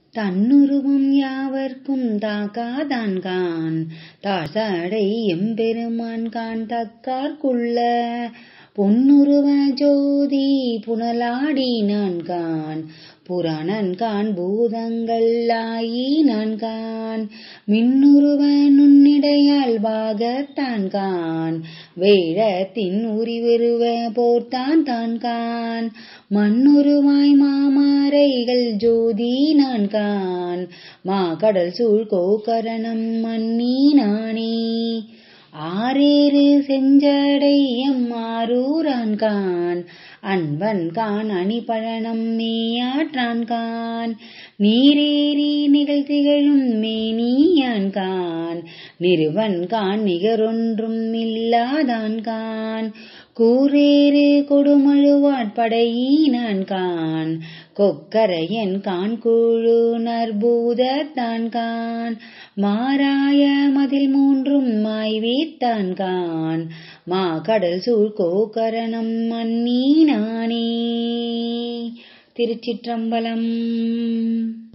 தன்னுருவம் யாவர்க்கும் தாக்காதான்கான் தாசடை எம்பெருமான் கான் தக்கார்க்குள்ள பொன்னுருவ ஜோதி புனலாடி நான்கான் புராணன் கான் பூதங்கள் ஆயி நான்கான் மின்னுருவ நுண்ணிடையால் பாகத்தான் கான் வேழத்தின் உரிவெருவ போர்த்தான் தான் கான் மண்ணுருவாய் மாமரைகள் ஜோதி நான்கான் மாகடல் சூழ் கோகரணம் மன்னி நானே ஆரேறு செஞ்சடை எம்மாரூரான் கான் அன்பன் கான் அணிபழனம் மேயாற்றான் கான் நீரேறி நிகழ்த்திகழும் மேனியான் கான் நிறுவன் கான் நிகரொன்றும் இல்லாதான் கான் கூரேறு கொடுமழுவாட்படையினான் கான் கொக்கரையன் கான் குழு நற்பூதத்தான் கான் மாராய மதில் மூன்றும் மாய்வீத்தான் கான் மா கடல் சூழ் கோகரணம் மன்னி நானே திருச்சிற்றம்பலம்